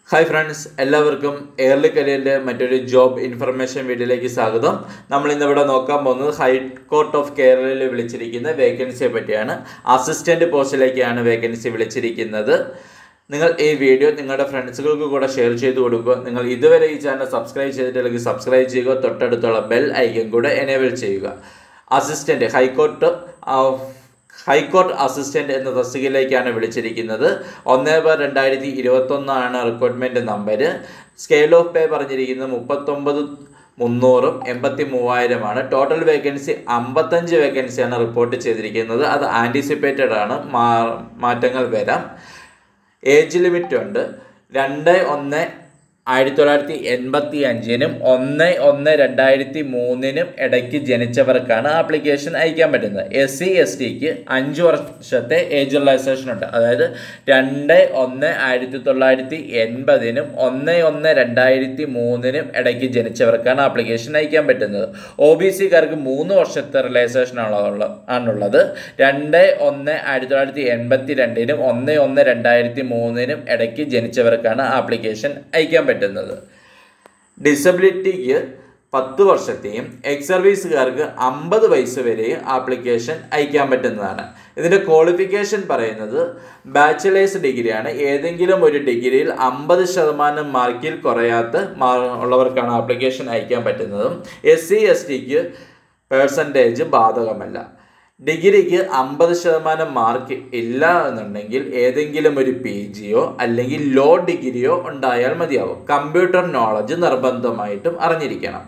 hi friends എല്ലാവർക്കും early കരിയറിൻ്റെ മറ്റൊരു ജോബ് ഇൻഫർമേഷൻ വീഡിയോയിലേക്ക് സ്വാഗതം നമ്മൾ ഇന്നിവിടെ നോക്കാൻ പോകുന്നത് ഹൈക്കോർട്ട് ഓഫ് കേരളയിൽ വിളിച്ചിരിക്കുന്ന വേക്കൻസിയെ പറ്റിയാണ് അസിസ്റ്റൻ്റ് പോസ്റ്റിലേക്കാണ് വേക്കൻസി വിളിച്ചിരിക്കുന്നത് നിങ്ങൾ ഈ വീഡിയോ നിങ്ങളുടെ ഫ്രണ്ട്സുകൾക്ക് കൂടെ ഷെയർ ചെയ്ത് കൊടുക്കുക നിങ്ങൾ ഇതുവരെ ഈ ചാനൽ സബ്സ്ക്രൈബ് ചെയ്തിട്ടില്ലെങ്കിൽ സബ്സ്ക്രൈബ് ചെയ്യുക തൊട്ടടുത്തുള്ള ബെൽ ഐക്കൺ കൂടെ എനേബിൾ ചെയ്യുക assistant high court of high court assistant എന്ന തസ്തികയിലേക്കാണ് വിളിച്ചിരിക്കുന്നത് ഒന്ന് ബാർ രണ്ടായിരത്തി ഇരുപത്തൊന്നാണ് recruitment number scale of pay പറഞ്ഞിരിക്കുന്നത് മുപ്പത്തൊമ്പത് മുന്നൂറും എൺപത്തി മൂവായിരമാണ് ടോട്ടൽ വേക്കൻസി അമ്പത്തഞ്ച് വേക്കൻസിയാണ് റിപ്പോർട്ട് ചെയ്തിരിക്കുന്നത് അത് ആൻറ്റിസിപ്പേറ്റഡ് ആണ് മാ മാറ്റങ്ങൾ വരാം ഏജ് ലിമിറ്റ് ഉണ്ട് രണ്ട് ഒന്ന് ആയിരത്തി തൊള്ളായിരത്തി എൺപത്തി അഞ്ചിനും ഒന്ന് ഒന്ന് രണ്ടായിരത്തി മൂന്നിനും ഇടയ്ക്ക് ജനിച്ചവർക്കാണ് ആപ്ലിക്കേഷൻ അയക്കാൻ പറ്റുന്നത് എസ് സി എസ് ടിക്ക് അഞ്ച് വർഷത്തെ ഏജ് റിലാക്സേഷൻ ഉണ്ട് അതായത് രണ്ട് ഒന്ന് ആയിരത്തി തൊള്ളായിരത്തി എൺപതിനും ഒന്ന് ഒന്ന് രണ്ടായിരത്തി മൂന്നിനും ഇടയ്ക്ക് ജനിച്ചവർക്കാണ് ആപ്ലിക്കേഷൻ അയക്കാൻ പറ്റുന്നത് ഒ ബി സിക്കാർക്ക് മൂന്ന് വർഷത്തെ റിലാക്സേഷൻ ആണുള്ള ആണുള്ളത് രണ്ട് ഒന്ന് ആയിരത്തി തൊള്ളായിരത്തി എൺപത്തി രണ്ടിനും ഒന്ന് ഒന്ന് രണ്ടായിരത്തി മൂന്നിനും ഇടയ്ക്ക് ജനിച്ചവർക്കാണ് ആപ്ലിക്കേഷൻ അയക്കാൻ പറ്റുന്നത് ഡിസബിലിറ്റിക്ക് പത്ത് വർഷത്തെയും എക്സ് സർവീസുകാർക്ക് അമ്പത് വയസ്സ് വരെയും ആപ്ലിക്കേഷൻ അയക്കാൻ പറ്റുന്നതാണ് ഇതിൻ്റെ ക്വാളിഫിക്കേഷൻ പറയുന്നത് ബാച്ചിലേഴ്സ് ഡിഗ്രിയാണ് ഏതെങ്കിലും ഒരു ഡിഗ്രിയിൽ അമ്പത് ശതമാനം മാർക്കിൽ കുറയാത്ത ഉള്ളവർക്കാണ് ആപ്ലിക്കേഷൻ അയക്കാൻ പറ്റുന്നതും എസ് സി എസ് ടിക്ക് പേഴ്സൻറ്റേജ് ബാധകമല്ല ഡിഗ്രിക്ക് അമ്പത് ശതമാനം മാർക്ക് ഇല്ല എന്നുണ്ടെങ്കിൽ ഏതെങ്കിലും ഒരു പി ജിയോ അല്ലെങ്കിൽ ലോ ഡിഗ്രിയോ ഉണ്ടായാൽ മതിയാവും കമ്പ്യൂട്ടർ നോളജ് നിർബന്ധമായിട്ടും അറിഞ്ഞിരിക്കണം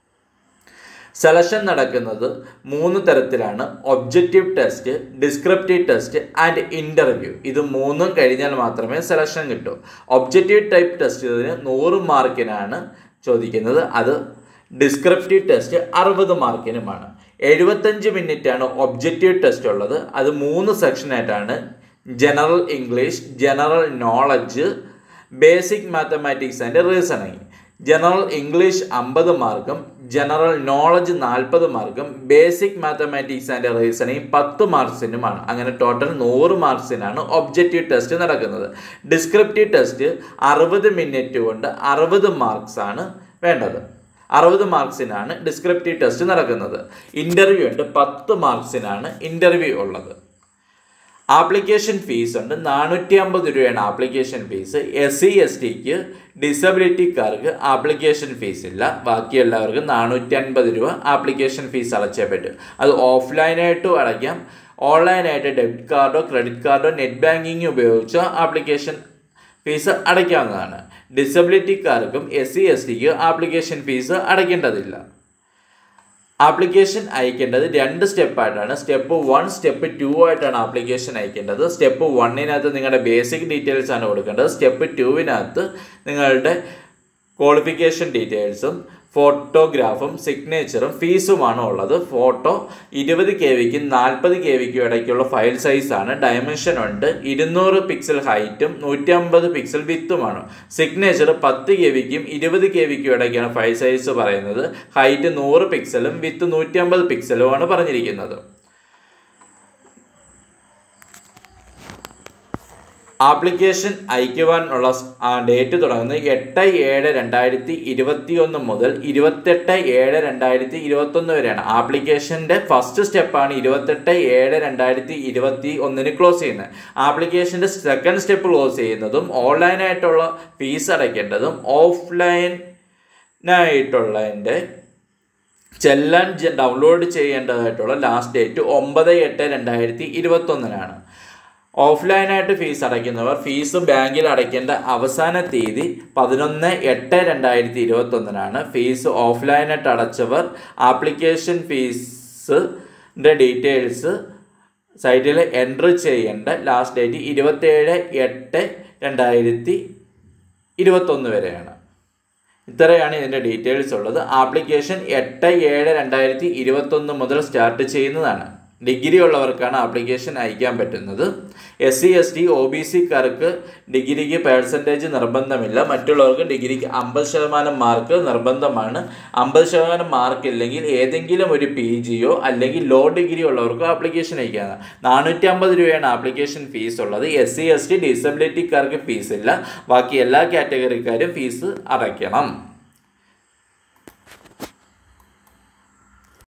സെലക്ഷൻ നടക്കുന്നത് മൂന്ന് തരത്തിലാണ് objective test descriptive test and interview ഇത് മൂന്നും കഴിഞ്ഞാൽ മാത്രമേ സെലക്ഷൻ കിട്ടൂ ഒബ്ജക്റ്റീവ് ടൈപ്പ് ടെസ്റ്റിന് നൂറ് മാർക്കിനാണ് ചോദിക്കുന്നത് അത് ഡിസ്ക്രിപ്റ്റീവ് ടെസ്റ്റ് അറുപത് മാർക്കിനുമാണ് എഴുപത്തഞ്ച് മിനിറ്റാണ് ഒബ്ജക്റ്റീവ് ടെസ്റ്റ് ഉള്ളത് അത് മൂന്ന് സെക്ഷനായിട്ടാണ് general English general knowledge basic mathematics and reasoning general English അമ്പത് മാർക്കും ജനറൽ നോളജ് നാൽപ്പത് മാർക്കും ബേസിക് മാത്തമാറ്റിക്സ് ആൻഡ് റീസണിങ് പത്ത് മാർക്സിനുമാണ് അങ്ങനെ ടോട്ടൽ നൂറ് മാർക്സിനാണ് ഒബ്ജക്റ്റീവ് ടെസ്റ്റ് നടക്കുന്നത് ഡിസ്ക്രിപ്റ്റീവ് ടെസ്റ്റ് അറുപത് മിനിറ്റ് കൊണ്ട് അറുപത് മാർക്സ് ആണ് വേണ്ടത് അറുപത് മാർക്സിനാണ് ഡിസ്ക്രിപ്റ്റീവ് ടെസ്റ്റ് നടക്കുന്നത് ഇൻ്റർവ്യൂ ഉണ്ട് പത്ത് മാർക്സിനാണ് ഇൻ്റർവ്യൂ ഉള്ളത് ആപ്ലിക്കേഷൻ ഫീസ് ഉണ്ട് നാനൂറ്റി അമ്പത് രൂപയാണ് application fees S C S ടിക്ക് ഡിസബിലിറ്റിക്കാർക്ക് ആപ്ലിക്കേഷൻ ഫീസ് ഇല്ല ബാക്കി എല്ലാവർക്കും നാനൂറ്റി അൻപത് രൂപ ആപ്ലിക്കേഷൻ ഫീസ് അടച്ചേ പറ്റും അത് ഓഫ്ലൈനായിട്ടും അടയ്ക്കാം ഓൺലൈനായിട്ട് ഡെബിറ്റ് കാർഡോ ക്രെഡിറ്റ് കാർഡോ നെറ്റ് ബാങ്കിങ് ഉപയോഗിച്ചോ ആപ്ലിക്കേഷൻ ഫീസ് അടയ്ക്കാവുന്നതാണ് ഡിസബിലിറ്റിക്കാർക്കും എസ് സി എസ് ടിക്ക് ആപ്ലിക്കേഷൻ ഫീസ് അടയ്ക്കേണ്ടതില്ല ആപ്ലിക്കേഷൻ അയക്കേണ്ടത് രണ്ട് സ്റ്റെപ്പായിട്ടാണ് സ്റ്റെപ്പ് വൺ സ്റ്റെപ്പ് ടു ആയിട്ടാണ് ആപ്ലിക്കേഷൻ അയക്കേണ്ടത് സ്റ്റെപ്പ് വണ്ണിനകത്ത് നിങ്ങളുടെ ബേസിക് ഡീറ്റെയിൽസ് ആണ് കൊടുക്കേണ്ടത് സ്റ്റെപ്പ് ടുവിനകത്ത് നിങ്ങളുടെ ക്വാളിഫിക്കേഷൻ ഡീറ്റെയിൽസും ഫോട്ടോഗ്രാഫും സിഗ്നേച്ചറും ഫീസുമാണ് ഉള്ളത് ഫോട്ടോ ഇരുപത് കെ വിക്കും നാൽപ്പത് കെ വിക്കും ഇടയ്ക്കുള്ള ഫയൽ സൈസാണ് ഡയമെൻഷൻ ഉണ്ട് ഇരുന്നൂറ് പിക്സൽ ഹൈറ്റും നൂറ്റി അമ്പത് പിക്സൽ വിത്തുമാണ് സിഗ്നേച്ചർ പത്ത് കെ വിക്കും ഇരുപത് കെ വിക്കും ഇടയ്ക്കാണ് ഫയൽ സൈസ് പറയുന്നത് ഹൈറ്റ് നൂറ് പിക്സലും വിത്ത് നൂറ്റി അമ്പത് പിക്സലുമാണ് പറഞ്ഞിരിക്കുന്നത് ആപ്ലിക്കേഷൻ അയക്കുവാനുള്ള ഡേറ്റ് തുടങ്ങുന്നത് എട്ട് ഏഴ് രണ്ടായിരത്തി ഇരുപത്തി ഒന്ന് മുതൽ ഇരുപത്തെട്ട് ഏഴ് രണ്ടായിരത്തി ഇരുപത്തൊന്ന് വരെയാണ് ആപ്ലിക്കേഷൻ്റെ ഫസ്റ്റ് സ്റ്റെപ്പാണ് ഇരുപത്തെട്ട് ഏഴ് രണ്ടായിരത്തി ഇരുപത്തി ഒന്നിന് ക്ലോസ് ചെയ്യുന്നത് ആപ്ലിക്കേഷൻ്റെ സെക്കൻഡ് സ്റ്റെപ്പ് ക്ലോസ് ചെയ്യുന്നതും ഓൺലൈനായിട്ടുള്ള ഫീസ് അടയ്ക്കേണ്ടതും ഓഫ്ലൈനായിട്ടുള്ളതിൻ്റെ ചെല്ലാൻ ഡൗൺലോഡ് ചെയ്യേണ്ടതായിട്ടുള്ള ലാസ്റ്റ് ഡേറ്റ് ഒമ്പത് എട്ട് രണ്ടായിരത്തി ഇരുപത്തൊന്നിനാണ് ഓഫ്ലൈനായിട്ട് ഫീസ് അടയ്ക്കുന്നവർ ഫീസ് ബാങ്കിൽ അടയ്ക്കേണ്ട അവസാന തീയതി പതിനൊന്ന് എട്ട് രണ്ടായിരത്തി ഇരുപത്തൊന്നിനാണ് ഫീസ് ഓഫ്ലൈനായിട്ട് അടച്ചവർ ആപ്ലിക്കേഷൻ ഫീസിൻ്റെ ഡീറ്റെയിൽസ് സൈറ്റിൽ എൻട്രി ചെയ്യേണ്ട ലാസ്റ്റ് ഡേറ്റ് ഇരുപത്തേഴ് എട്ട് രണ്ടായിരത്തി ഇരുപത്തൊന്ന് വരെയാണ് ഇത്രയാണ് ഇതിൻ്റെ ഡീറ്റെയിൽസ് ഉള്ളത് ആപ്ലിക്കേഷൻ എട്ട് ഏഴ് രണ്ടായിരത്തി ഇരുപത്തൊന്ന് മുതൽ സ്റ്റാർട്ട് ചെയ്യുന്നതാണ് ഡിഗ്രി ഉള്ളവർക്കാണ് ആപ്ലിക്കേഷൻ അയക്കാൻ പറ്റുന്നത് S C S T O B സിക്കാർക്ക് ഡിഗ്രിക്ക് പേഴ്സൻറ്റേജ് നിർബന്ധമില്ല മറ്റുള്ളവർക്ക് ഡിഗ്രിക്ക് അമ്പത് ശതമാനം മാർക്ക് നിർബന്ധമാണ് അമ്പത് ശതമാനം മാർക്ക് ഇല്ലെങ്കിൽ ഏതെങ്കിലും ഒരു പി ജിയോ അല്ലെങ്കിൽ ലോ ഡിഗ്രി ഉള്ളവർക്കോ ആപ്ലിക്കേഷൻ അയക്കാം നാനൂറ്റി അമ്പത് രൂപയാണ് ആപ്ലിക്കേഷൻ ഫീസ് ഉള്ളത് എസ് സി എസ് ടി ഡിസബിലിറ്റിക്കാർക്ക് ഫീസ് ഇല്ല ബാക്കി എല്ലാ കാറ്റഗറിക്കാരും ഫീസ് അടയ്ക്കണം